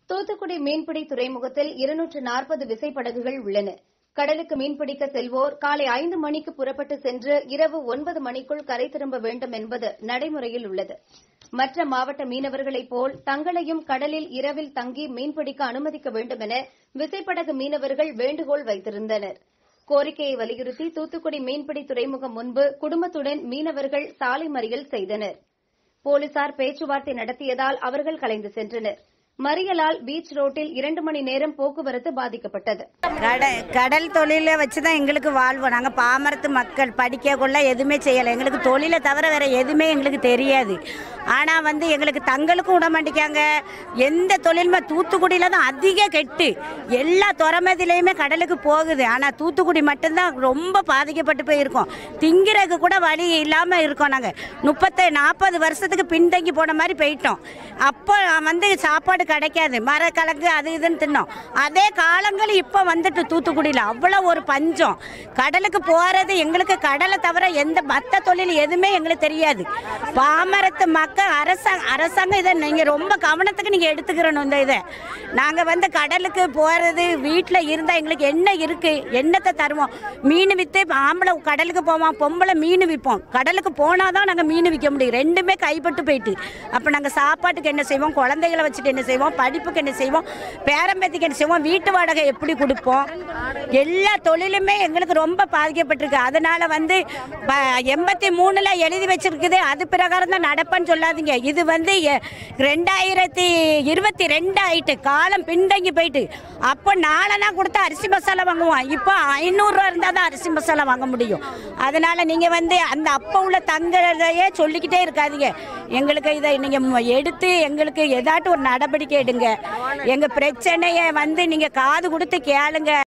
தூத்துக்குடி மீன்பிடி துறைமுகத்தில் இருநூற்று நாற்பது விசைப்படகுகள் உள்ளன கடலுக்கு மீன்பிடிக்க செல்வோர் காலை ஐந்து மணிக்கு புறப்பட்டு சென்று இரவு ஒன்பது மணிக்குள் கரை திரும்ப வேண்டும் என்பது நடைமுறையில் உள்ளது மற்ற மாவட்ட மீனவர்களைப் போல் தங்களையும் கடலில் இரவில் தங்கி மீன்பிடிக்க அனுமதிக்க வேண்டுமென விசைப்படகு மீனவர்கள் வேண்டுகோள் வைத்திருந்தனர் கோரிக்கையை வலியுறுத்தி தூத்துக்குடி மீன்பிடி துறைமுகம் முன்பு குடும்பத்துடன் மீனவர்கள் சாலை மறியல் செய்தனர் போலீசார் பேச்சுவார்த்தை நடத்தியதால் அவர்கள் கலைந்து சென்றனர் மறியலால் பீச் ரோட்டில் இரண்டு மணி நேரம் போக்குவரத்து பாதிக்கப்பட்டது கட கடல் தொழிலை வச்சு தான் எங்களுக்கு வாழ்வோம் நாங்கள் பாமரத்து மக்கள் படிக்க கொள்ள எதுவுமே செய்யலை எங்களுக்கு தொழிலை தவிர வேறு எதுவுமே எங்களுக்கு தெரியாது ஆனால் வந்து எங்களுக்கு தங்களுக்கும் விட மாட்டேங்காங்க எந்த தொழிலுமே தூத்துக்குடியில் தான் அதிக கெட்டு எல்லா துறமதிலையுமே கடலுக்கு போகுது ஆனால் தூத்துக்குடி மட்டும்தான் ரொம்ப பாதிக்கப்பட்டு போயிருக்கோம் திங்கிறதுக்கு கூட வழி இல்லாமல் இருக்கோம் நாங்கள் முப்பத்தி நாற்பது வருஷத்துக்கு பின்தங்கி போன மாதிரி போயிட்டோம் அப்போ வந்து சாப்பாடு கிடைக்காது மரக்கிழங்கு அது இதுன்னு தின்னோம் அதே காலங்கள் இப்போ வந்துட்டு தூத்துக்குடியில் அவ்வளோ ஒரு பஞ்சம் கடலுக்கு போகிறது எங்களுக்கு கடலை தவிர எந்த மற்ற தொழில் எதுவுமே எங்களுக்கு தெரியாது பாமரத்து மக்கள் அரசாங்க அரசாங்கம் இதை நீங்கள் ரொம்ப கவனத்துக்கு நீங்கள் எடுத்துக்கிறணும் இந்த இதை நாங்கள் வந்து கடலுக்கு போகிறது வீட்டில் இருந்தால் எங்களுக்கு என்ன இருக்குது என்னத்தை தருவோம் மீன் விற்று ஆம்பளை கடலுக்கு போவோம் பொம்பளை மீன் விற்போம் கடலுக்கு போனால் தான் நாங்கள் மீன் விற்க முடியும் ரெண்டுமே கைப்பட்டு போயிட்டு அப்போ நாங்கள் சாப்பாட்டுக்கு என்ன செய்வோம் குழந்தைகளை வச்சுட்டு என்ன செய்வோம் படிப்புக்கு என்ன செய்வோம் பேரம்பேத்திக்கு என்ன செய்வோம் வீட்டு வாடகை எப்படி கொடுப்போம் எல்லா தொழிலுமே எங்களுக்கு ரொம்ப பாதிக்கப்பட்டிருக்கு அதனால வந்து ப- எண்பத்தி மூணுல எழுதி வச்சிருக்குது அது பிரகாரம் தான் நடப்பேன்னு சொல்லாதீங்க இது வந்து எ- ரெண்டாயிரத்தி இருபத்தி ரெண்டு ஆயிட்டு காலம் பின்தங்கி போயிட்டு அப்போ நாலனா கொடுத்தா அரிசி மசாலா வாங்குவோம் இப்போ ஐநூறுரூவா இருந்தால் தான் அரிசி மசாலா வாங்க முடியும் அதனால நீங்கள் வந்து அந்த அப்போ உள்ள தங்களையே சொல்லிக்கிட்டே இருக்காதீங்க எங்களுக்கு இதை நீங்கள் எடுத்து எங்களுக்கு ஏதாட்டும் ஒரு நடவடிக்கை எடுங்க எங்கள் பிரச்சனையை வந்து நீங்கள் காது கொடுத்து கேளுங்க